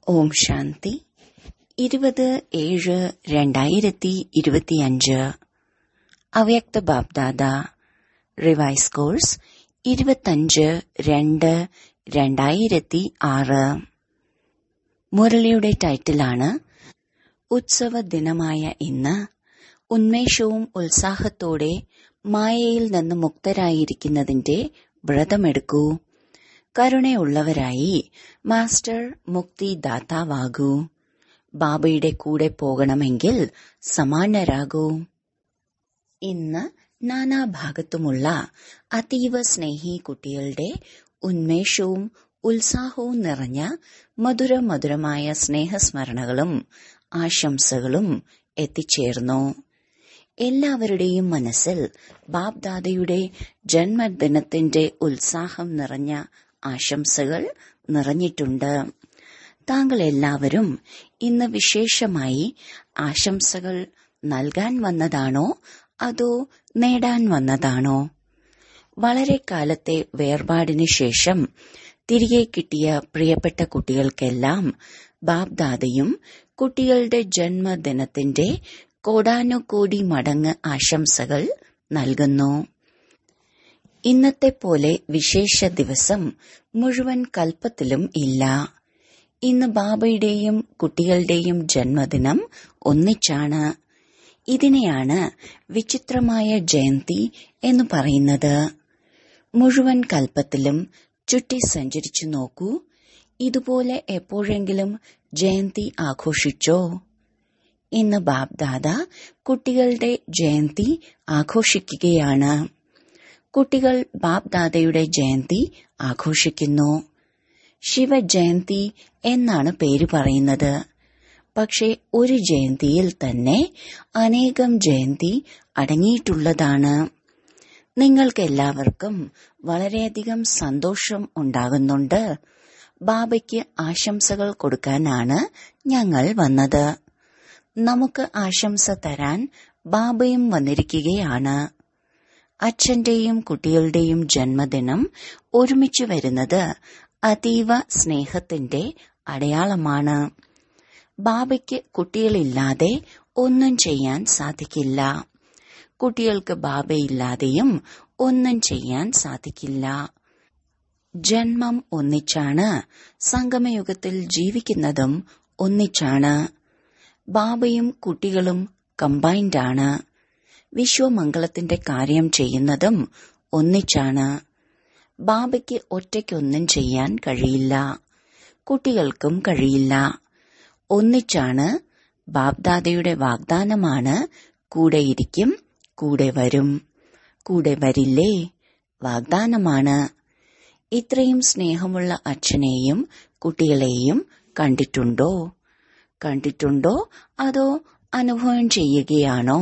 ഓം ശാന്തി ഇരുപത് ഏഴ് രണ്ടായിരത്തി ഇരുപത്തിയഞ്ച് അവ്യക്ത ബാബ്ദാദ റിവൈസ് കോഴ്സ് ഇരുപത്തഞ്ച് രണ്ട് രണ്ടായിരത്തി ആറ് മുരളിയുടെ ടൈറ്റിലാണ് ഉത്സവ ദിനമായ ഇന്ന് ഉന്മേഷവും ഉത്സാഹത്തോടെ മായയിൽ നിന്ന് മുക്തരായിരിക്കുന്നതിന്റെ വ്രതമെടുക്കൂ കരുണയുള്ളവരായി മാസ്റ്റർ മുക്തി ദാതാവാകൂ ബാബയുടെ കൂടെ പോകണമെങ്കിൽ സമാനരാകൂ ഇന്ന് നാനാഭാഗത്തുമുള്ള അതീവ സ്നേഹി കുട്ടികളുടെ ഉന്മേഷവും ഉത്സാഹവും നിറഞ്ഞ മധുര മധുരമായ സ്നേഹസ്മരണകളും ആശംസകളും എത്തിച്ചേർന്നു എല്ലാവരുടെയും മനസ്സിൽ ബാബ്ദാദയുടെ ജന്മദിനത്തിന്റെ ഉത്സാഹം നിറഞ്ഞ ആശംസകൾ നിറഞ്ഞിട്ടുണ്ട് താങ്കൾ എല്ലാവരും ഇന്ന് വിശേഷമായി ആശംസകൾ നൽകാൻ വന്നതാണോ അതോ നേടാൻ വന്നതാണോ വളരെ കാലത്തെ വേർപാടിനു ശേഷം തിരികെ കിട്ടിയ പ്രിയപ്പെട്ട കുട്ടികൾക്കെല്ലാം ബാബ്ദാദയും കുട്ടികളുടെ ജന്മദിനത്തിന്റെ കോടാനുകോടി മടങ്ങ് ആശംസകൾ നൽകുന്നു ഇന്നത്തെ പോലെ വിശേഷ ദിവസം മുഴുവൻ കൽപ്പത്തിലും ഇല്ല ഇന്ന് ബാബയുടെയും കുട്ടികളുടെയും ജന്മദിനം ഒന്നിച്ചാണ് ഇതിനെയാണ് വിചിത്രമായ ജയന്തി എന്ന് പറയുന്നത് മുഴുവൻ കൽപ്പത്തിലും ചുറ്റി സഞ്ചരിച്ചു നോക്കൂ ഇതുപോലെ എപ്പോഴെങ്കിലും ജയന്തി ആഘോഷിച്ചോ ഇന്ന് ബാബ്ദാദ കുട്ടികളുടെ ജയന്തി ആഘോഷിക്കുകയാണ് കുട്ടികൾ ബാബ്ദാദയുടെ ജയന്തി ആഘോഷിക്കുന്നു ശിവജയന്തി എന്നാണ് പേര് പറയുന്നത് പക്ഷെ ഒരു ജയന്തിയിൽ തന്നെ അനേകം ജയന്തി അടങ്ങിയിട്ടുള്ളതാണ് നിങ്ങൾക്കെല്ലാവർക്കും വളരെയധികം സന്തോഷം ഉണ്ടാകുന്നുണ്ട് ബാബയ്ക്ക് ആശംസകൾ കൊടുക്കാനാണ് ഞങ്ങൾ വന്നത് നമുക്ക് ആശംസ തരാൻ ബാബയും വന്നിരിക്കുകയാണ് അച്ഛന്റെയും കുട്ടികളുടെയും ജന്മദിനം ഒരുമിച്ച് വരുന്നത് അതീവ സ്നേഹത്തിന്റെ അടയാളമാണ് ബാബയ്ക്ക് കുട്ടികളില്ലാതെ ഒന്നും ചെയ്യാൻ സാധിക്കില്ല കുട്ടികൾക്ക് ബാബയില്ലാതെയും ഒന്നും ചെയ്യാൻ സാധിക്കില്ല ജന്മം ഒന്നിച്ചാണ് സംഗമയുഗത്തിൽ ജീവിക്കുന്നതും ഒന്നിച്ചാണ് ബാബയും കുട്ടികളും കമ്പൈൻഡ് ആണ് വിശ്വമംഗളത്തിന്റെ കാര്യം ചെയ്യുന്നതും ഒന്നിച്ചാണ് ബാബയ്ക്ക് ഒറ്റയ്ക്കൊന്നും ചെയ്യാൻ കഴിയില്ല കുട്ടികൾക്കും കഴിയില്ല ഒന്നിച്ചാണ് ബാബ്ദാദയുടെ വാഗ്ദാനമാണ് കൂടെയിരിക്കും കൂടെ വരും കൂടെ വരില്ലേ വാഗ്ദാനമാണ് ഇത്രയും സ്നേഹമുള്ള അച്ഛനെയും കുട്ടികളെയും കണ്ടിട്ടുണ്ടോ കണ്ടിട്ടുണ്ടോ അതോ അനുഭവം ചെയ്യുകയാണോ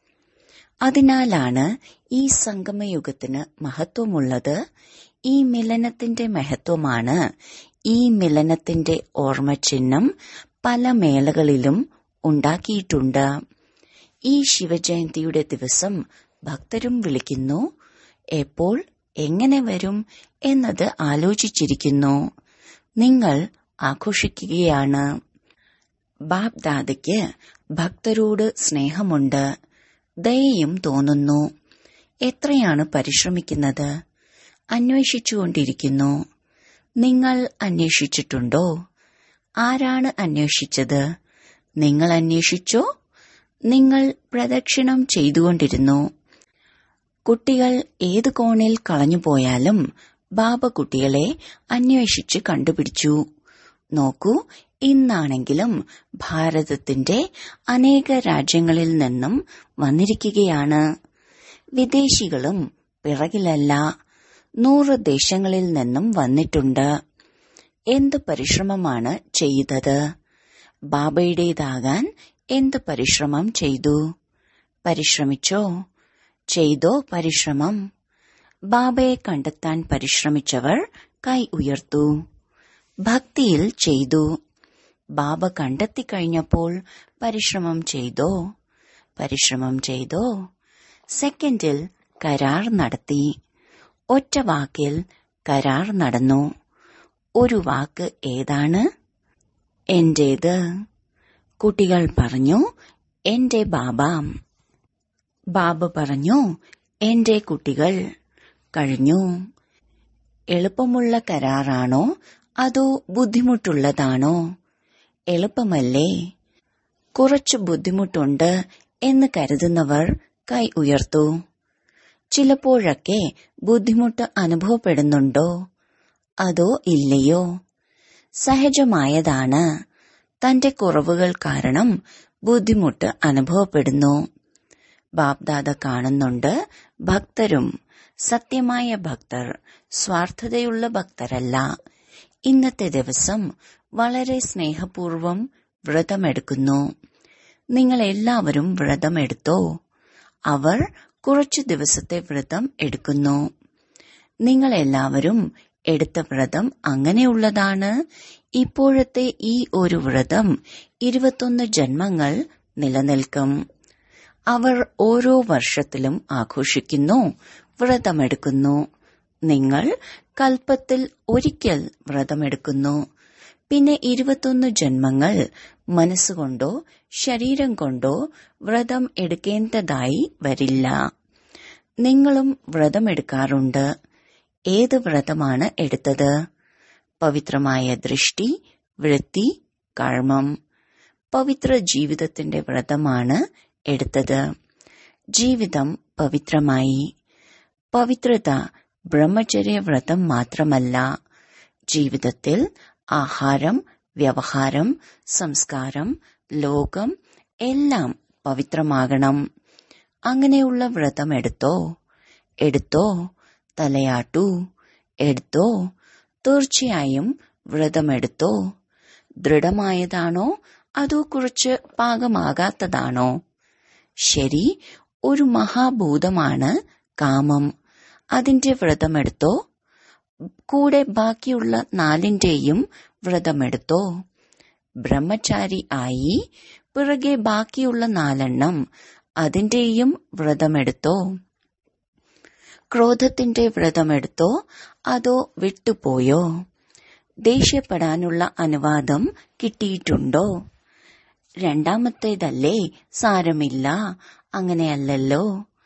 അതിനാലാണ് ഈ സംഗമയുഗത്തിന് മഹത്വമുള്ളത് ഈ മിലനത്തിന്റെ മഹത്വമാണ് ഈ മിലനത്തിന്റെ ഓർമ്മചിഹ്നം പല മേളകളിലും ഉണ്ടാക്കിയിട്ടുണ്ട് ഈ ശിവജയന്തിയുടെ ദിവസം ഭക്തരും വിളിക്കുന്നു എപ്പോൾ എങ്ങനെ വരും എന്നത് ആലോചിച്ചിരിക്കുന്നു നിങ്ങൾ ആഘോഷിക്കുകയാണ് ബാബ് ദാദയ്ക്ക് ഭക്തരോട് സ്നേഹമുണ്ട് ദയയും തോന്നുന്നു എത്രയാണ് പരിശ്രമിക്കുന്നത് അന്വേഷിച്ചുകൊണ്ടിരിക്കുന്നു നിങ്ങൾ അന്വേഷിച്ചിട്ടുണ്ടോ ആരാണ് അന്വേഷിച്ചത് നിങ്ങൾ അന്വേഷിച്ചോ നിങ്ങൾ പ്രദക്ഷിണം ചെയ്തുകൊണ്ടിരുന്നു കുട്ടികൾ ഏത് കോണിൽ കളഞ്ഞുപോയാലും ബാബ കുട്ടികളെ അന്വേഷിച്ച് കണ്ടുപിടിച്ചു നോക്കൂ ഇന്നാണെങ്കിലും ഭാരതത്തിന്റെ അനേക രാജ്യങ്ങളിൽ നിന്നും വന്നിരിക്കുകയാണ് വിദേശികളും പിറകിലല്ല നൂറ് ദേശങ്ങളിൽ നിന്നും വന്നിട്ടുണ്ട് എന്ത് പരിശ്രമമാണ് ചെയ്തത് ബാബയുടേതാകാൻ എന്ത് പരിശ്രമം ചെയ്തു പരിശ്രമിച്ചോ ചെയ്തോ പരിശ്രമം ബാബയെ കണ്ടെത്താൻ പരിശ്രമിച്ചവർ കൈ ഉയർത്തു ഭക്തിയിൽ ചെയ്തു ബാബ കണ്ടെത്തിക്കഴിഞ്ഞപ്പോൾ പരിശ്രമം ചെയ്തോ പരിശ്രമം ചെയ്തോ സെക്കൻഡിൽ കരാർ നടത്തി ഒറ്റ വാക്കിൽ കരാർ നടന്നു ഒരു വാക്ക് ഏതാണ് എന്റേത് കുട്ടികൾ പറഞ്ഞു എന്റെ ബാബ ബാബ പറഞ്ഞു എന്റെ കുട്ടികൾ കഴിഞ്ഞു എളുപ്പമുള്ള കരാറാണോ അതോ ബുദ്ധിമുട്ടുള്ളതാണോ എളുപ്പമല്ലേ കുറച്ച് ബുദ്ധിമുട്ടുണ്ട് എന്ന് കരുതുന്നവർ കൈ ഉയർത്തു ചിലപ്പോഴൊക്കെ ബുദ്ധിമുട്ട് അനുഭവപ്പെടുന്നുണ്ടോ അതോ ഇല്ലയോ സഹജമായതാണ് തന്റെ കുറവുകൾ കാരണം ബുദ്ധിമുട്ട് അനുഭവപ്പെടുന്നു ബാബ്ദാദ കാണുന്നുണ്ട് ഭക്തരും സത്യമായ ഭക്തർ സ്വാർത്ഥതയുള്ള ഭക്തരല്ല ഇന്നത്തെ ദിവസം വളരെ സ്നേഹപൂർവം വ്രതമെടുക്കുന്നു നിങ്ങൾ എല്ലാവരും വ്രതമെടുത്തോ അവർ കുറച്ചു ദിവസത്തെ വ്രതം എടുക്കുന്നു നിങ്ങൾ എല്ലാവരും എടുത്ത വ്രതം അങ്ങനെയുള്ളതാണ് ഇപ്പോഴത്തെ ഈ ഒരു വ്രതം ഇരുപത്തൊന്ന് ജന്മങ്ങൾ നിലനിൽക്കും അവർ ഓരോ വർഷത്തിലും ആഘോഷിക്കുന്നു വ്രതമെടുക്കുന്നു നിങ്ങൾ കൽപ്പത്തിൽ ഒരിക്കൽ വ്രതമെടുക്കുന്നു പിന്നെ ഇരുപത്തൊന്ന് ജന്മങ്ങൾ മനസ്സുകൊണ്ടോ ശരീരം കൊണ്ടോ വ്രതം എടുക്കേണ്ടതായി വരില്ല നിങ്ങളും വ്രതമെടുക്കാറുണ്ട് ഏത് വ്രതമാണ് എടുത്തത് പവിത്രമായ ദൃഷ്ടി വൃത്തി കർമ്മം പവിത്ര ജീവിതത്തിന്റെ വ്രതമാണ് എടുത്തത് ജീവിതം പവിത്രമായി പവിത്രത ബ്രഹ്മചര്യ വ്രതം മാത്രമല്ല ജീവിതത്തിൽ ആഹാരം വ്യവഹാരം സംസ്കാരം ലോകം എല്ലാം പവിത്രമാകണം അങ്ങനെയുള്ള വ്രതം എടുത്തോ എടുത്തോ തലയാട്ടു എടുത്തോ തീർച്ചയായും വ്രതമെടുത്തോ ദൃഢമായതാണോ അതോ കുറച്ച് പാകമാകാത്തതാണോ ശരി ഒരു മഹാഭൂതമാണ് കാമം അതിന്റെ വ്രതമെടുത്തോ കൂടെ ബാക്കിയുള്ള നാലിന്റെയും വ്രതമെടുത്തോ ബ്രഹ്മചാരി ആയി പിറകെ ബാക്കിയുള്ള നാലെണ്ണം അതിന്റെയും വ്രതമെടുത്തോ ക്രോധത്തിന്റെ വ്രതമെടുത്തോ അതോ വിട്ടുപോയോ ദേഷ്യപ്പെടാനുള്ള അനുവാദം കിട്ടിയിട്ടുണ്ടോ രണ്ടാമത്തേതല്ലേ സാരമില്ല അങ്ങനെയല്ലല്ലോ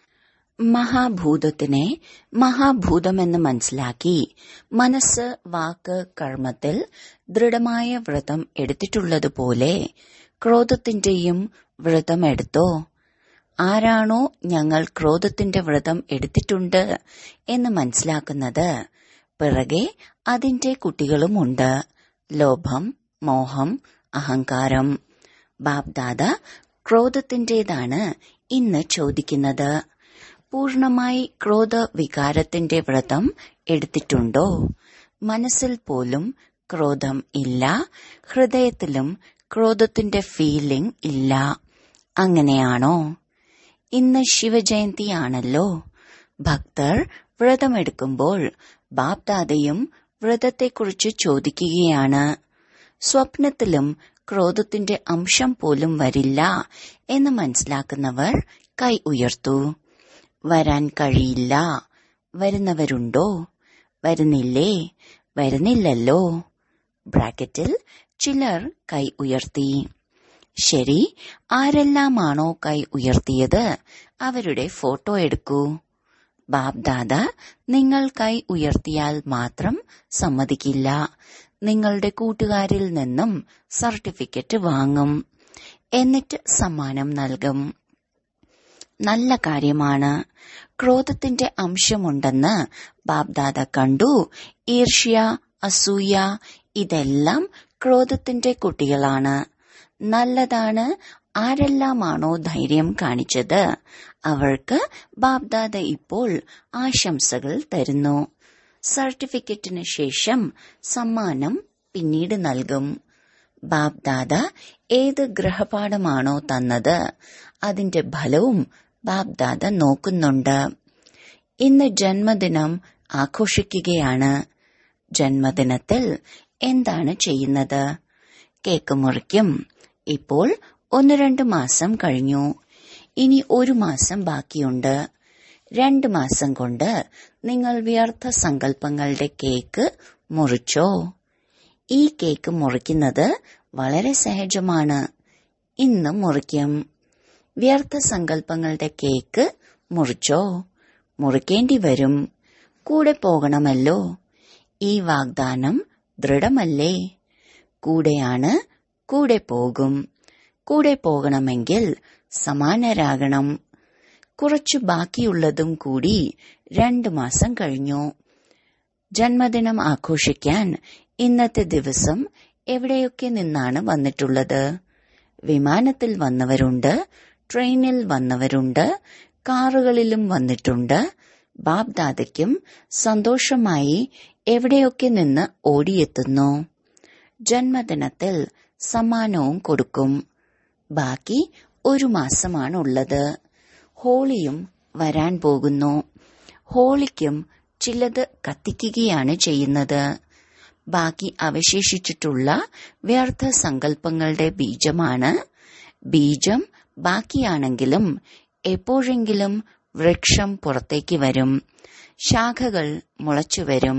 മഹാഭൂതത്തിനെ മഹാഭൂതമെന്ന് മനസ്സിലാക്കി മനസ്സ് വാക്ക് കർമ്മത്തിൽ ദൃഢമായ വ്രതം എടുത്തിട്ടുള്ളതുപോലെ ക്രോധത്തിന്റെയും വ്രതം എടുത്തോ ആരാണോ ഞങ്ങൾ ക്രോധത്തിന്റെ വ്രതം എടുത്തിട്ടുണ്ട് എന്ന് മനസ്സിലാക്കുന്നത് പിറകെ അതിന്റെ കുട്ടികളുമുണ്ട് ലോഭം മോഹം അഹങ്കാരം ബാബ്ദാദ ക്രോധത്തിന്റേതാണ് ഇന്ന് ചോദിക്കുന്നത് പൂർണമായി ക്രോധ വികാരത്തിന്റെ വ്രതം എടുത്തിട്ടുണ്ടോ മനസ്സിൽ പോലും ക്രോധം ഇല്ല ഹൃദയത്തിലും ക്രോധത്തിന്റെ ഫീലിംഗ് ഇല്ല അങ്ങനെയാണോ ഇന്ന് ശിവജയന്തിയാണല്ലോ ഭക്തർ വ്രതമെടുക്കുമ്പോൾ ബാപ്ദാദയും വ്രതത്തെക്കുറിച്ച് ചോദിക്കുകയാണ് സ്വപ്നത്തിലും ക്രോധത്തിന്റെ അംശം പോലും വരില്ല എന്ന് മനസ്സിലാക്കുന്നവർ കൈ ഉയർത്തു വരാൻ കഴിയില്ല വരുന്നവരുണ്ടോ വരുന്നില്ലേ വരുന്നില്ലല്ലോ ബ്രാക്കറ്റിൽ ചിലർ കൈ ഉയർത്തി ശരി ആരെല്ലാമാണോ കൈ ഉയർത്തിയത് അവരുടെ ഫോട്ടോ എടുക്കൂ ബാബ്ദാദ നിങ്ങൾ കൈ ഉയർത്തിയാൽ മാത്രം സമ്മതിക്കില്ല നിങ്ങളുടെ കൂട്ടുകാരിൽ നിന്നും സർട്ടിഫിക്കറ്റ് വാങ്ങും എന്നിട്ട് സമ്മാനം നൽകും നല്ല കാര്യമാണ് ക്രോധത്തിന്റെ അംശമുണ്ടെന്ന് ബാബ്ദാദ കണ്ടു ഈർഷ്യ അസൂയ ഇതെല്ലാം ക്രോധത്തിന്റെ കുട്ടികളാണ് നല്ലതാണ് ആരെല്ലാമാണോ ധൈര്യം കാണിച്ചത് അവർക്ക് ബാബ്ദാദ ഇപ്പോൾ ആശംസകൾ തരുന്നു സർട്ടിഫിക്കറ്റിന് ശേഷം സമ്മാനം പിന്നീട് നൽകും ബാബ്ദാദ ഏത് ഗ്രഹപാഠമാണോ തന്നത് അതിന്റെ ഫലവും ബാബ്ദാദ നോക്കുന്നുണ്ട് ഇന്ന് ജന്മദിനം ആഘോഷിക്കുകയാണ് ജന്മദിനത്തിൽ എന്താണ് ചെയ്യുന്നത് കേക്ക് മുറിക്കും ഇപ്പോൾ ഒന്ന് രണ്ട് മാസം കഴിഞ്ഞു ഇനി ഒരു മാസം ബാക്കിയുണ്ട് രണ്ട് മാസം കൊണ്ട് നിങ്ങൾ വ്യർത്ഥ സങ്കല്പങ്ങളുടെ കേക്ക് മുറിച്ചോ ഈ കേക്ക് മുറിക്കുന്നത് വളരെ സഹജമാണ് ഇന്ന് മുറിക്കും വ്യർത്ഥ സങ്കല്പങ്ങളുടെ കേക്ക് മുറിച്ചോ മുറിക്കേണ്ടി വരും കൂടെ പോകണമല്ലോ ഈ വാഗ്ദാനം ദൃഢമല്ലേ കൂടെയാണ് കൂടെ പോകും കൂടെ പോകണമെങ്കിൽ സമാനരാകണം കുറച്ചു ബാക്കിയുള്ളതും കൂടി രണ്ടു മാസം കഴിഞ്ഞു ജന്മദിനം ആഘോഷിക്കാൻ ഇന്നത്തെ ദിവസം എവിടെയൊക്കെ നിന്നാണ് വന്നിട്ടുള്ളത് വിമാനത്തിൽ വന്നവരുണ്ട് ട്രെയിനിൽ വന്നവരുണ്ട് കാറുകളിലും വന്നിട്ടുണ്ട് ബാബ്ദാദയ്ക്കും സന്തോഷമായി എവിടെയൊക്കെ നിന്ന് ഓടിയെത്തുന്നു ജന്മദിനത്തിൽ സമ്മാനവും കൊടുക്കും ബാക്കി ഒരു മാസമാണുള്ളത് ഹോളിയും വരാൻ പോകുന്നു ഹോളിക്കും ചിലത് കത്തിക്കുകയാണ് ചെയ്യുന്നത് ബാക്കി അവശേഷിച്ചിട്ടുള്ള വ്യർത്ഥ സങ്കല്പങ്ങളുടെ ബീജമാണ് ബീജം ബാക്കിയാണെങ്കിലും എപ്പോഴെങ്കിലും വൃക്ഷം പുറത്തേക്ക് വരും ശാഖകൾ മുളച്ചുവരും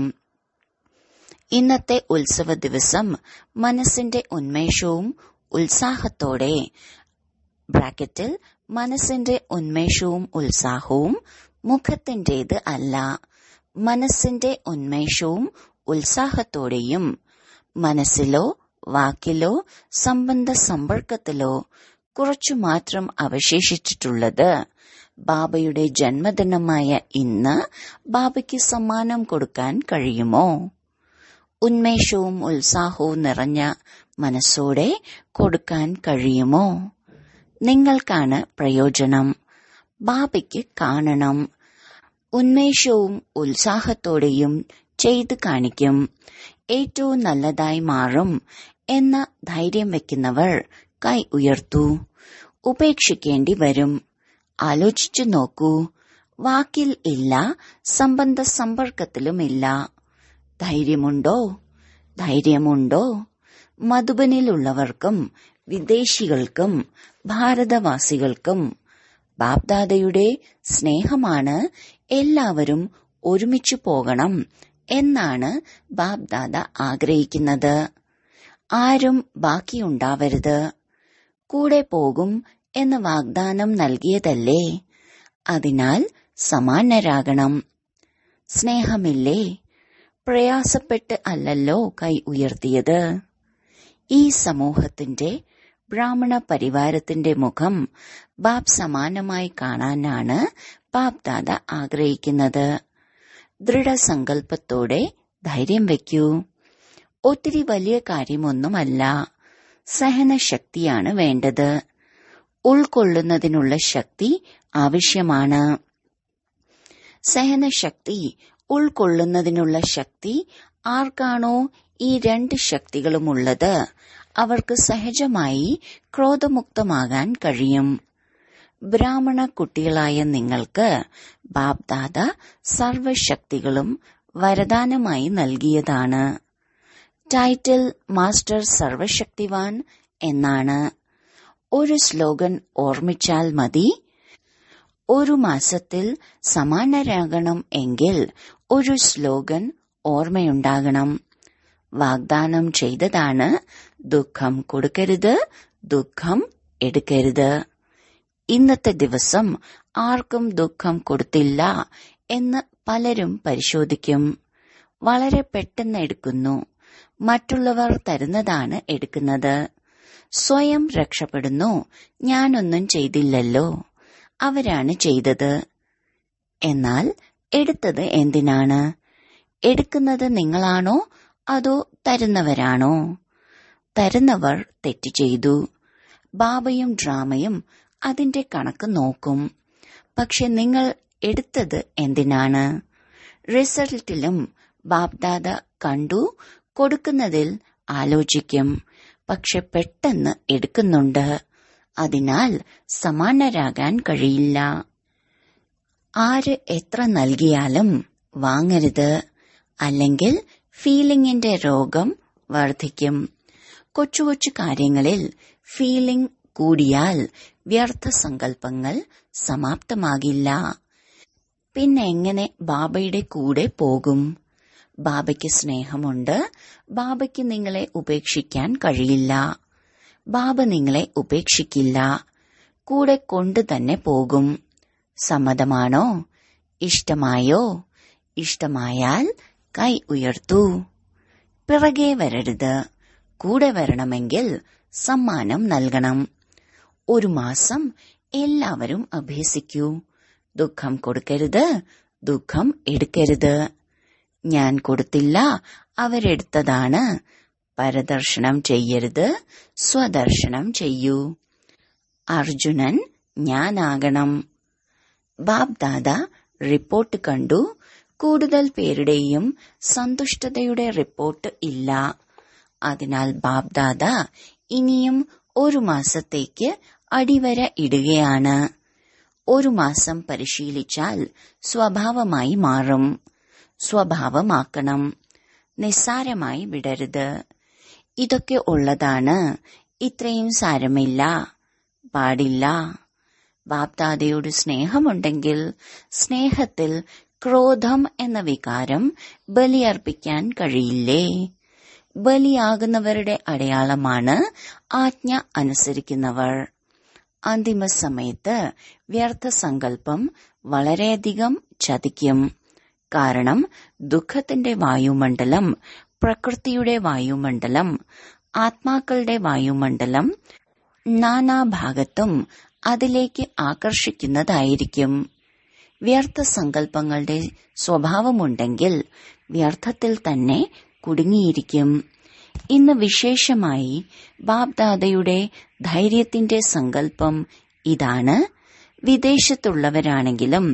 ഇന്നത്തെ ഉത്സവ ദിവസം മനസ്സിന്റെ ഉന്മേഷവും ഉത്സാഹത്തോടെ ബ്രാക്കറ്റിൽ മനസ്സിന്റെ ഉന്മേഷവും ഉത്സാഹവും മുഖത്തിന്റേത് അല്ല മനസ്സിന്റെ ഉന്മേഷവും ഉത്സാഹത്തോടെയും മനസ്സിലോ വാക്കിലോ സംബന്ധ സമ്പർക്കത്തിലോ കുറച്ചു മാത്രം അവശേഷിച്ചിട്ടുള്ളത് ബാബയുടെ ജന്മദിനമായ ഇന്ന് ബാബയ്ക്ക് സമ്മാനം കൊടുക്കാൻ കഴിയുമോ ഉന്മേഷവും ഉത്സാഹവും നിറഞ്ഞ മനസ്സോടെ കൊടുക്കാൻ കഴിയുമോ നിങ്ങൾക്കാണ് പ്രയോജനം ബാബയ്ക്ക് കാണണം ഉന്മേഷവും ഉത്സാഹത്തോടെയും ചെയ്തു കാണിക്കും ഏറ്റവും നല്ലതായി മാറും എന്ന ധൈര്യം വെക്കുന്നവർ കൈ ഉയർത്തു ഉപേക്ഷിക്കേണ്ടി വരും ആലോചിച്ചു നോക്കൂ വാക്കിൽ ഇല്ല സംബന്ധ സമ്പർക്കത്തിലുമില്ല ധൈര്യമുണ്ടോ ധൈര്യമുണ്ടോ മധുബനിലുള്ളവർക്കും വിദേശികൾക്കും ഭാരതവാസികൾക്കും ബാബ്ദാദയുടെ സ്നേഹമാണ് എല്ലാവരും ഒരുമിച്ചു പോകണം എന്നാണ് ബാബ്ദാദ ആഗ്രഹിക്കുന്നത് ആരും ബാക്കിയുണ്ടാവരുത് കൂടെ പോകും എന്ന വാഗ്ദാനം നൽകിയതല്ലേ അതിനാൽ സമാനരാകണം സ്നേഹമില്ലേ പ്രയാസപ്പെട്ട് അല്ലല്ലോ കൈ ഉയർത്തിയത് ഈ സമൂഹത്തിന്റെ ബ്രാഹ്മണ പരിവാരത്തിന്റെ മുഖം ബാബ് സമാനമായി കാണാനാണ് ബാബ് ദാദ ആഗ്രഹിക്കുന്നത് ദൃഢസങ്കല്പത്തോടെ ധൈര്യം വയ്ക്കൂ ഒത്തിരി വലിയ കാര്യമൊന്നുമല്ല സഹനശക്തിയാണ് വേണ്ടത് ഉൾക്കൊള്ളുന്നതിനുള്ള ശക്തി ആവശ്യമാണ് സഹനശക്തി ഉൾക്കൊള്ളുന്നതിനുള്ള ശക്തി ആർക്കാണോ ഈ രണ്ട് ശക്തികളുമുള്ളത് അവർക്ക് സഹജമായി ക്രോധമുക്തമാകാൻ കഴിയും ബ്രാഹ്മണ കുട്ടികളായ നിങ്ങൾക്ക് ബാബ്ദാദ സർവശക്തികളും വരദാനമായി നൽകിയതാണ് ടൈറ്റിൽ മാസ്റ്റർ സർവശക്തിവാൻ എന്നാണ് ഒരു സ്ലോഗൻ ഓർമ്മിച്ചാൽ മതി ഒരു മാസത്തിൽ സമാനരാകണം എങ്കിൽ ഒരു സ്ലോഗൻ ഓർമ്മയുണ്ടാകണം വാഗ്ദാനം ചെയ്തതാണ് ദുഃഖം കൊടുക്കരുത് ദുഃഖം എടുക്കരുത് ഇന്നത്തെ ദിവസം ആർക്കും ദുഃഖം കൊടുത്തില്ല എന്ന് പലരും പരിശോധിക്കും വളരെ പെട്ടെന്ന് എടുക്കുന്നു മറ്റുള്ളവർ തരുന്നതാണ് എടുക്കുന്നത് സ്വയം രക്ഷപ്പെടുന്നു ഞാനൊന്നും ചെയ്തില്ലല്ലോ അവരാണ് ചെയ്തത് എന്നാൽ എടുത്തത് എന്തിനാണ് എടുക്കുന്നത് നിങ്ങളാണോ അതോ തരുന്നവരാണോ തരുന്നവർ തെറ്റ് ചെയ്തു ബാബയും ഡ്രാമയും അതിന്റെ കണക്ക് നോക്കും പക്ഷെ നിങ്ങൾ എടുത്തത് എന്തിനാണ് റിസൾട്ടിലും ബാബ്ദാദ കണ്ടു കൊടുക്കുന്നതിൽ ആലോചിക്കും പക്ഷെ പെട്ടെന്ന് എടുക്കുന്നുണ്ട് അതിനാൽ സമാനരാകാൻ കഴിയില്ല ആര് എത്ര നൽകിയാലും വാങ്ങരുത് അല്ലെങ്കിൽ ഫീലിംഗിന്റെ രോഗം വർദ്ധിക്കും കൊച്ചു കൊച്ചു കാര്യങ്ങളിൽ ഫീലിംഗ് കൂടിയാൽ വ്യർത്ഥ സങ്കല്പങ്ങൾ സമാപ്തമാകില്ല പിന്നെ എങ്ങനെ ബാബയുടെ കൂടെ പോകും ബാബയ്ക്ക് സ്നേഹമുണ്ട് ബാബയ്ക്ക് നിങ്ങളെ ഉപേക്ഷിക്കാൻ കഴിയില്ല ബാബ നിങ്ങളെ ഉപേക്ഷിക്കില്ല കൂടെ കൊണ്ടു തന്നെ പോകും സമ്മതമാണോ ഇഷ്ടമായോ ഇഷ്ടമായാൽ കൈ ഉയർത്തൂ പിറകെ വരരുത് കൂടെ വരണമെങ്കിൽ സമ്മാനം നൽകണം ഒരു മാസം എല്ലാവരും അഭ്യസിക്കൂ ദുഃഖം കൊടുക്കരുത് ദുഃഖം എടുക്കരുത് ഞാൻ കൊടുത്തില്ല അവരെടുത്തതാണ് പരദർശനം ചെയ്യരുത് സ്വദർശനം ചെയ്യൂ അർജുനൻ ഞാനാകണം ബാബ് ദാദ റിപ്പോർട്ട് കണ്ടു കൂടുതൽ പേരുടെയും സന്തുഷ്ടതയുടെ റിപ്പോർട്ട് ഇല്ല അതിനാൽ ബാബ് ദാദ ഇനിയും ഒരു മാസത്തേക്ക് അടിവര ഇടുകയാണ് ഒരു മാസം പരിശീലിച്ചാൽ സ്വഭാവമായി മാറും സ്വഭാവമാക്കണം നിസ്സാരമായി വിടരുത് ഇതൊക്കെ ഉള്ളതാണ് ഇത്രയും സാരമില്ല പാടില്ല ബാപ്താദയോട് സ്നേഹമുണ്ടെങ്കിൽ സ്നേഹത്തിൽ ക്രോധം എന്ന വികാരം ബലിയർപ്പിക്കാൻ കഴിയില്ലേ ബലിയാകുന്നവരുടെ അടയാളമാണ് ആജ്ഞ അനുസരിക്കുന്നവർ അന്തിമ സമയത്ത് വ്യർത്ഥ സങ്കല്പം വളരെയധികം ചതിക്കും കാരണം ദുഃഖത്തിന്റെ വായുമണ്ഡലം പ്രകൃതിയുടെ വായുമണ്ഡലം ആത്മാക്കളുടെ വായുമണ്ഡലം നാനാഭാഗത്തും അതിലേക്ക് ആകർഷിക്കുന്നതായിരിക്കും വ്യർത്ഥ സങ്കല്പങ്ങളുടെ സ്വഭാവമുണ്ടെങ്കിൽ വ്യർത്ഥത്തിൽ തന്നെ കുടുങ്ങിയിരിക്കും ഇന്ന് വിശേഷമായി ബാബ്ദാദയുടെ ധൈര്യത്തിന്റെ സങ്കല്പം ഇതാണ് വിദേശത്തുള്ളവരാണെങ്കിലും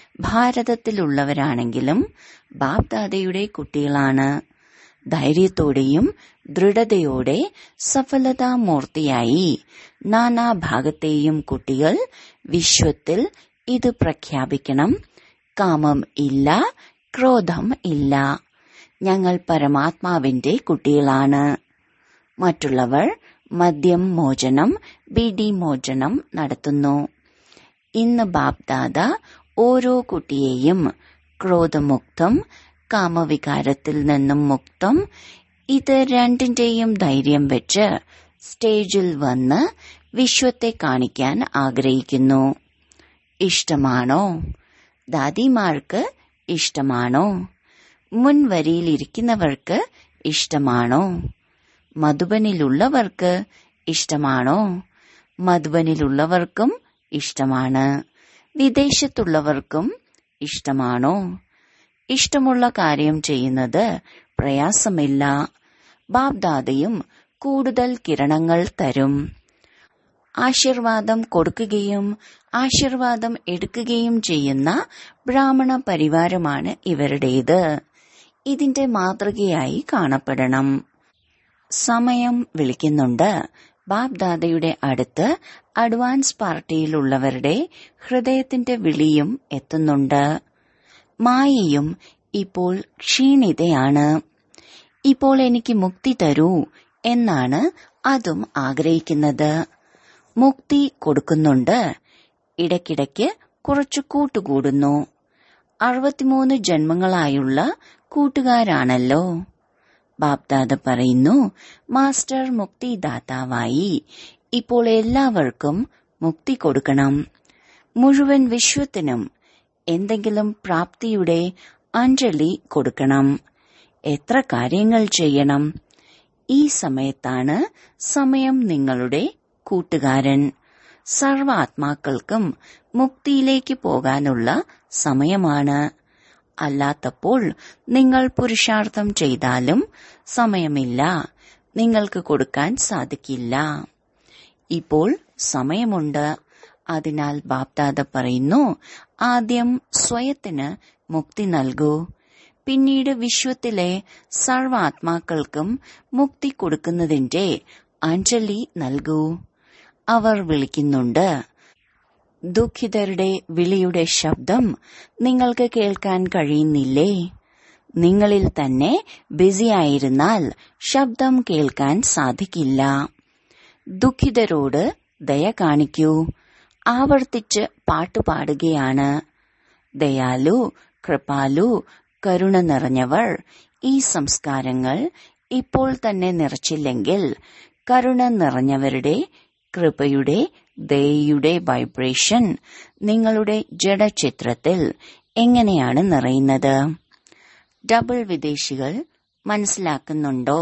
ഭാരതത്തിലുള്ളവരാണെങ്കിലും ബാബ്ദാദയുടെ കുട്ടികളാണ് ധൈര്യത്തോടെയും ദൃഢതയോടെ സഫലതാമൂർത്തിയായി നാനാഭാഗത്തെയും കുട്ടികൾ വിശ്വത്തിൽ ഇത് പ്രഖ്യാപിക്കണം കാമം ഇല്ല ക്രോധം ഇല്ല ഞങ്ങൾ പരമാത്മാവിന്റെ കുട്ടികളാണ് മറ്റുള്ളവർ മദ്യം മോചനം ബിഡി മോചനം നടത്തുന്നു ഇന്ന് ബാബ്ദാദ ഓരോ കുട്ടിയെയും ക്രോധമുക്തം കാമവികാരത്തിൽ നിന്നും മുക്തം ഇത് രണ്ടിന്റെയും ധൈര്യം വെച്ച് സ്റ്റേജിൽ വന്ന് വിശ്വത്തെ കാണിക്കാൻ ആഗ്രഹിക്കുന്നു ഇഷ്ടമാണോ ദാദിമാർക്ക് ഇഷ്ടമാണോ മുൻവരിയിലിരിക്കുന്നവർക്ക് ഇഷ്ടമാണോ മധുബനിലുള്ളവർക്ക് ഇഷ്ടമാണോ മധുബനിലുള്ളവർക്കും ഇഷ്ടമാണ് വിദേശത്തുള്ളവർക്കും ഇഷ്ടമാണോ ഇഷ്ടമുള്ള കാര്യം ചെയ്യുന്നത് പ്രയാസമില്ല ബാബ്ദാദയും കൂടുതൽ കിരണങ്ങൾ തരും ആശീർവാദം കൊടുക്കുകയും ആശീർവാദം എടുക്കുകയും ചെയ്യുന്ന ബ്രാഹ്മണ പരിവാരമാണ് ഇവരുടേത് ഇതിന്റെ മാതൃകയായി കാണപ്പെടണം സമയം വിളിക്കുന്നുണ്ട് ബാബ്ദാദയുടെ അടുത്ത് അഡ്വാൻസ് പാർട്ടിയിലുള്ളവരുടെ ഹൃദയത്തിന്റെ വിളിയും എത്തുന്നുണ്ട് മായയും ഇപ്പോൾ ക്ഷീണിതയാണ് ഇപ്പോൾ എനിക്ക് മുക്തി തരൂ എന്നാണ് അതും ആഗ്രഹിക്കുന്നത് മുക്തി കൊടുക്കുന്നുണ്ട് ഇടയ്ക്കിടയ്ക്ക് കുറച്ചു കൂട്ടുകൂടുന്നു അറുപത്തിമൂന്ന് ജന്മങ്ങളായുള്ള കൂട്ടുകാരാണല്ലോ ബാപ്ദാദ പറയുന്നു മാസ്റ്റർ മുക്തിദാതാവായി ഇപ്പോൾ എല്ലാവർക്കും മുക്തി കൊടുക്കണം മുഴുവൻ വിശ്വത്തിനും എന്തെങ്കിലും പ്രാപ്തിയുടെ അഞ്ജലി കൊടുക്കണം എത്ര കാര്യങ്ങൾ ചെയ്യണം ഈ സമയത്താണ് സമയം നിങ്ങളുടെ കൂട്ടുകാരൻ സർവ ആത്മാക്കൾക്കും മുക്തിയിലേക്ക് പോകാനുള്ള സമയമാണ് അല്ലാത്തപ്പോൾ നിങ്ങൾ പുരുഷാർത്ഥം ചെയ്താലും സമയമില്ല നിങ്ങൾക്ക് കൊടുക്കാൻ സാധിക്കില്ല ഇപ്പോൾ സമയമുണ്ട് അതിനാൽ ബാപ്ദാദ പറയുന്നു ആദ്യം സ്വയത്തിന് മുക്തി നൽകൂ പിന്നീട് വിശ്വത്തിലെ സർവാത്മാക്കൾക്കും മുക്തി കൊടുക്കുന്നതിന്റെ അഞ്ജലി നൽകൂ അവർ വിളിക്കുന്നുണ്ട് ദുഃഖിതരുടെ വിളിയുടെ ശബ്ദം നിങ്ങൾക്ക് കേൾക്കാൻ കഴിയുന്നില്ലേ നിങ്ങളിൽ തന്നെ ബിസിയായിരുന്നാൽ ശബ്ദം കേൾക്കാൻ സാധിക്കില്ല ദുഃഖിതരോട് ദയ കാണിക്കൂ ആവർത്തിച്ച് പാട്ടുപാടുകയാണ് ദയാലു കൃപാലു കരുണ നിറഞ്ഞവർ ഈ സംസ്കാരങ്ങൾ ഇപ്പോൾ തന്നെ നിറച്ചില്ലെങ്കിൽ കരുണ നിറഞ്ഞവരുടെ കൃപയുടെ ദയയുടെ വൈബ്രേഷൻ നിങ്ങളുടെ ജഡചിത്രത്തിൽ എങ്ങനെയാണ് നിറയുന്നത് ഡബിൾ വിദേശികൾ മനസ്സിലാക്കുന്നുണ്ടോ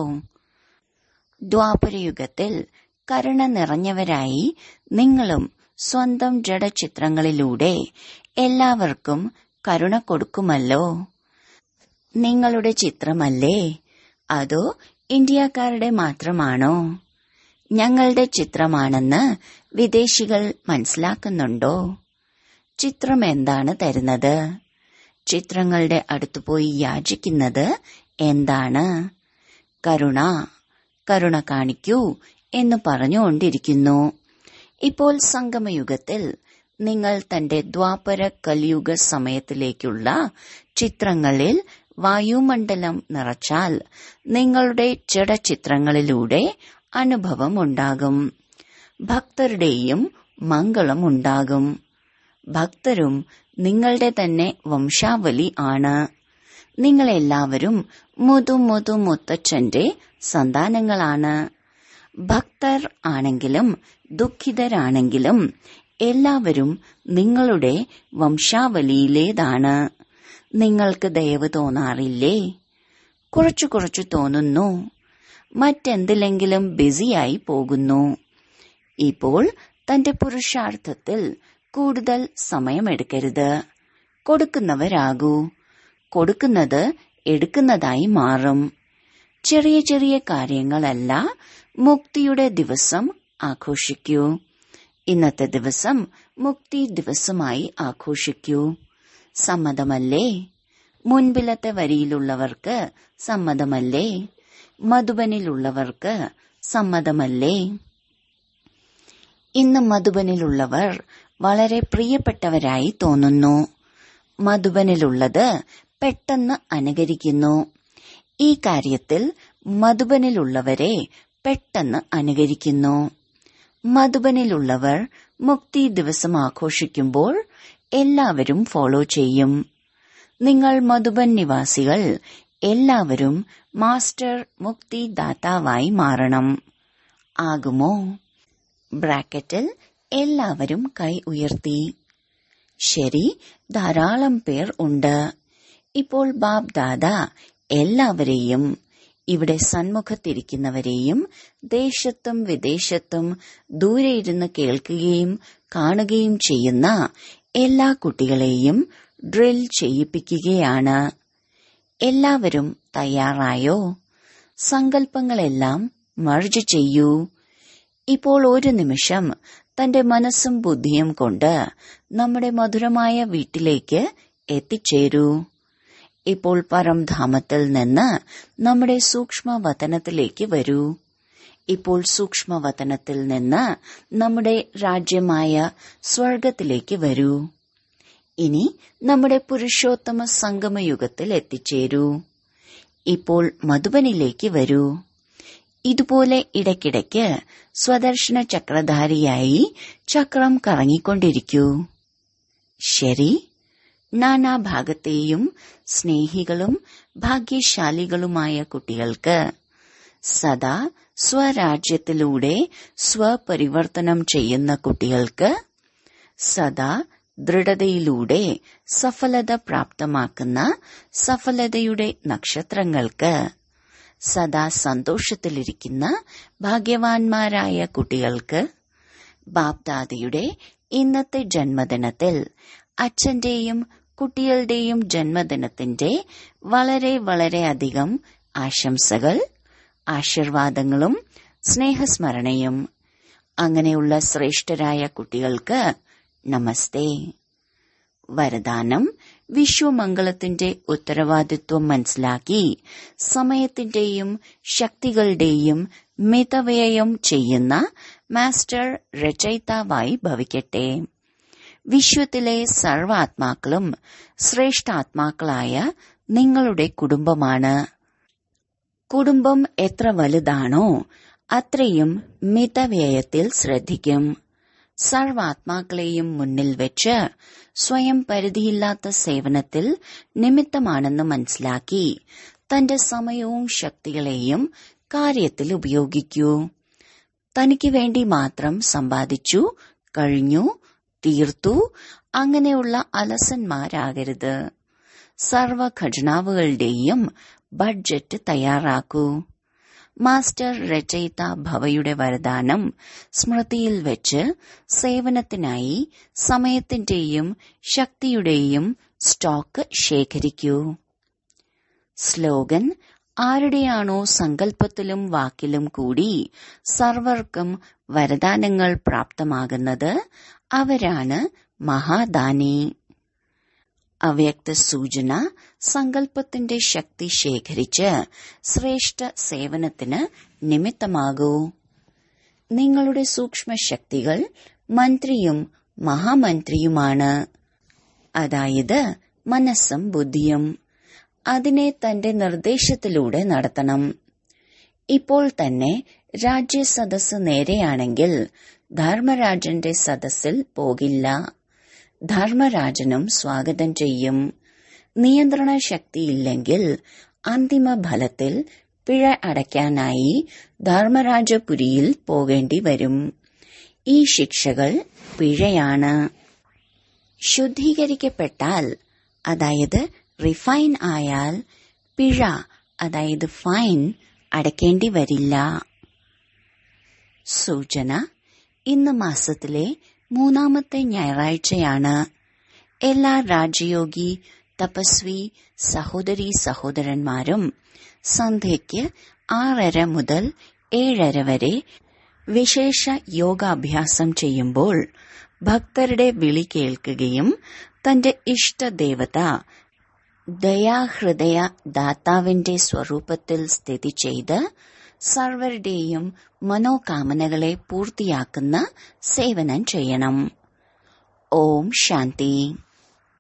ദ്വാപരയുഗത്തിൽ കരുണ നിറഞ്ഞവരായി നിങ്ങളും സ്വന്തം ജഡചിത്രങ്ങളിലൂടെ എല്ലാവർക്കും കരുണ കൊടുക്കുമല്ലോ നിങ്ങളുടെ ചിത്രമല്ലേ അതോ ഇന്ത്യക്കാരുടെ മാത്രമാണോ ഞങ്ങളുടെ ചിത്രമാണെന്ന് വിദേശികൾ മനസ്സിലാക്കുന്നുണ്ടോ ചിത്രം എന്താണ് തരുന്നത് ചിത്രങ്ങളുടെ അടുത്തു പോയി യാചിക്കുന്നത് എന്താണ് കരുണ കരുണ കാണിക്കൂ എന്ന് പറഞ്ഞുകൊണ്ടിരിക്കുന്നു ഇപ്പോൾ സംഗമയുഗത്തിൽ നിങ്ങൾ തന്റെ ദ്വാപര കലിയുഗ സമയത്തിലേക്കുള്ള ചിത്രങ്ങളിൽ വായുമണ്ഡലം നിറച്ചാൽ നിങ്ങളുടെ ജഡചിത്രങ്ങളിലൂടെ അനുഭവം ഉണ്ടാകും ഭക്തരുടെയും മംഗളം ഉണ്ടാകും ഭക്തരും നിങ്ങളുടെ തന്നെ വംശാവലി ആണ് നിങ്ങളെല്ലാവരും മുതു മുതു മുത്തച്ഛന്റെ സന്താനങ്ങളാണ് ഭക്തർ ആണെങ്കിലും ദുഃഖിതരാണെങ്കിലും എല്ലാവരും നിങ്ങളുടെ വംശാവലിയിലേതാണ് നിങ്ങൾക്ക് ദയവ് തോന്നാറില്ലേ കുറച്ചു കുറച്ചു തോന്നുന്നു മറ്റെന്തിലെങ്കിലും ബിസിയായി പോകുന്നു ഇപ്പോൾ തന്റെ പുരുഷാർത്ഥത്തിൽ കൂടുതൽ സമയമെടുക്കരുത് കൊടുക്കുന്നവരാകൂ കൊടുക്കുന്നത് എടുക്കുന്നതായി മാറും ചെറിയ ചെറിയ കാര്യങ്ങളല്ല മുക്തിയുടെ ദിവസം ആഘോഷിക്കൂ ഇന്നത്തെ ദിവസം മുക്തി ദിവസമായി ആഘോഷിക്കൂ സമ്മതമല്ലേ മുൻപിലത്തെ വരിയിലുള്ളവർക്ക് സമ്മതമല്ലേ മധുബനിലുള്ളവർക്ക് സമ്മതമല്ലേ ഇന്ന് മധുബനിലുള്ളവർ വളരെ പ്രിയപ്പെട്ടവരായി തോന്നുന്നു മധുബനിലുള്ളത് പെട്ടെന്ന് അനുകരിക്കുന്നു ഈ കാര്യത്തിൽ മധുബനിലുള്ളവരെ പെട്ടെന്ന് അനുകരിക്കുന്നു മധുബനിലുള്ളവർ മുക്തി ദിവസം ആഘോഷിക്കുമ്പോൾ എല്ലാവരും ഫോളോ ചെയ്യും നിങ്ങൾ മധുബൻ നിവാസികൾ എല്ലാവരും മാസ്റ്റർ മുക്തി ദാതാവായി മാറണം ആകുമോ ബ്രാക്കറ്റിൽ എല്ലാവരും കൈ ഉയർത്തി ശരി ധാരാളം പേർ ഉണ്ട് ഇപ്പോൾ ബാബ് ദാദ എല്ലാവരെയും ഇവിടെ സന്മുഖത്തിരിക്കുന്നവരെയും ദേശത്തും വിദേശത്തും ദൂരെ ഇരുന്ന് കേൾക്കുകയും കാണുകയും ചെയ്യുന്ന എല്ലാ കുട്ടികളെയും ഡ്രിൽ ചെയ്യിപ്പിക്കുകയാണ് എല്ലാവരും തയ്യാറായോ സങ്കല്പങ്ങളെല്ലാം മർജ് ചെയ്യൂ ഇപ്പോൾ ഒരു നിമിഷം തന്റെ മനസ്സും ബുദ്ധിയും കൊണ്ട് നമ്മുടെ മധുരമായ വീട്ടിലേക്ക് എത്തിച്ചേരൂ ഇപ്പോൾ പരംധാമത്തിൽ നിന്ന് നമ്മുടെ സൂക്ഷ്മവതനത്തിലേക്ക് വരൂ ഇപ്പോൾ സൂക്ഷ്മവതനത്തിൽ നിന്ന് നമ്മുടെ രാജ്യമായ സ്വർഗത്തിലേക്ക് വരൂ ഇനി നമ്മുടെ പുരുഷോത്തമ സംഗമയുഗത്തിൽ എത്തിച്ചേരൂ ഇപ്പോൾ മധുബനിലേക്ക് വരൂ ഇതുപോലെ ഇടയ്ക്കിടയ്ക്ക് സ്വദർശന ചക്രധാരിയായി ചക്രം കറങ്ങിക്കൊണ്ടിരിക്കൂ ശരി നാനാഭാഗത്തെയും സ്നേഹികളും ഭാഗ്യശാലികളുമായ കുട്ടികൾക്ക് സദാ സ്വരാജ്യത്തിലൂടെ സ്വപരിവർത്തനം ചെയ്യുന്ന കുട്ടികൾക്ക് സദാ ദൃഢതയിലൂടെ സഫലത പ്രാപ്തമാക്കുന്ന സഫലതയുടെ നക്ഷത്രങ്ങൾക്ക് സദാ സന്തോഷത്തിലിരിക്കുന്ന ഭാഗ്യവാന്മാരായ കുട്ടികൾക്ക് ബാപ്ദാദയുടെ ഇന്നത്തെ ജന്മദിനത്തിൽ അച്ഛന്റെയും കുട്ടികളുടെയും ജന്മദിനത്തിന്റെ വളരെ വളരെ അധികം ആശംസകൾ ആശീർവാദങ്ങളും സ്നേഹസ്മരണയും അങ്ങനെയുള്ള ശ്രേഷ്ഠരായ കുട്ടികൾക്ക് നമസ്തേ വരദാനം വിശ്വമംഗളത്തിന്റെ ഉത്തരവാദിത്വം മനസ്സിലാക്കി സമയത്തിന്റെയും ശക്തികളുടെയും മിതവ്യയം ചെയ്യുന്ന മാസ്റ്റർ രചയിതാവായി ഭവിക്കട്ടെ വിശ്വത്തിലെ സർവാത്മാക്കളും ശ്രേഷ്ഠാത്മാക്കളായ നിങ്ങളുടെ കുടുംബമാണ് കുടുംബം എത്ര വലുതാണോ അത്രയും മിതവ്യയത്തിൽ ശ്രദ്ധിക്കും സർവാത്മാക്കളെയും മുന്നിൽ വെച്ച് സ്വയം പരിധിയില്ലാത്ത സേവനത്തിൽ നിമിത്തമാണെന്ന് മനസ്സിലാക്കി തന്റെ സമയവും ശക്തികളെയും കാര്യത്തിൽ ഉപയോഗിക്കൂ തനിക്ക് വേണ്ടി മാത്രം സമ്പാദിച്ചു കഴിഞ്ഞു തീർത്തു അങ്ങനെയുള്ള അലസന്മാരാകരുത് സർവ ഖജനാവുകളുടെയും ബഡ്ജറ്റ് തയ്യാറാക്കൂ മാസ്റ്റർ രചയിത ഭവയുടെ വരദാനം സ്മൃതിയിൽ വെച്ച് സേവനത്തിനായി സമയത്തിന്റെയും ശക്തിയുടെയും സ്റ്റോക്ക് ശേഖരിക്കൂ സ്ലോഗൻ ആരുടെയാണോ സങ്കല്പത്തിലും വാക്കിലും കൂടി സർവർക്കും വരദാനങ്ങൾ പ്രാപ്തമാകുന്നത് അവരാണ് മഹാദാനി അവ്യക്ത സൂചന സങ്കല്പത്തിന്റെ ശക്തി ശേഖരിച്ച് ശ്രേഷ്ഠ സേവനത്തിന് നിമിത്തമാകൂ നിങ്ങളുടെ സൂക്ഷ്മ ശക്തികൾ മന്ത്രിയും മഹാമന്ത്രിയുമാണ് അതായത് മനസ്സും ബുദ്ധിയും അതിനെ തന്റെ നിർദ്ദേശത്തിലൂടെ നടത്തണം ഇപ്പോൾ തന്നെ രാജ്യ സദസ് നേരെയാണെങ്കിൽ ധർമ്മരാജന്റെ സദസ്സിൽ പോകില്ല ധർമ്മരാജനും സ്വാഗതം ചെയ്യും നിയന്ത്രണ ശക്തിയില്ലെങ്കിൽ അന്തിമ ഫലത്തിൽ പിഴ അടയ്ക്കാനായി ധർമ്മരാജപുരിയിൽ പോകേണ്ടി വരും ഈ ശിക്ഷകൾ പിഴയാണ് ശുദ്ധീകരിക്കപ്പെട്ടാൽ അതായത് റിഫൈൻ ആയാൽ പിഴ അതായത് ഫൈൻ അടയ്ക്കേണ്ടി വരില്ല സൂചന ഇന്ന് മാസത്തിലെ മൂന്നാമത്തെ ഞായറാഴ്ചയാണ് എല്ലാ രാജയോഗി തപസ്വി സഹോദരി സഹോദരന്മാരും സന്ധ്യയ്ക്ക് ആറര മുതൽ ഏഴര വരെ വിശേഷ യോഗാഭ്യാസം ചെയ്യുമ്പോൾ ഭക്തരുടെ വിളി കേൾക്കുകയും തന്റെ ഇഷ്ടദേവത ദയാഹൃദയ ദാതാവിന്റെ സ്വരൂപത്തിൽ സ്ഥിതി ചെയ്ത് സർവരുടെയും മനോകാമനകളെ പൂർത്തിയാക്കുന്ന സേവനം ചെയ്യണം ഓം ശാന്തി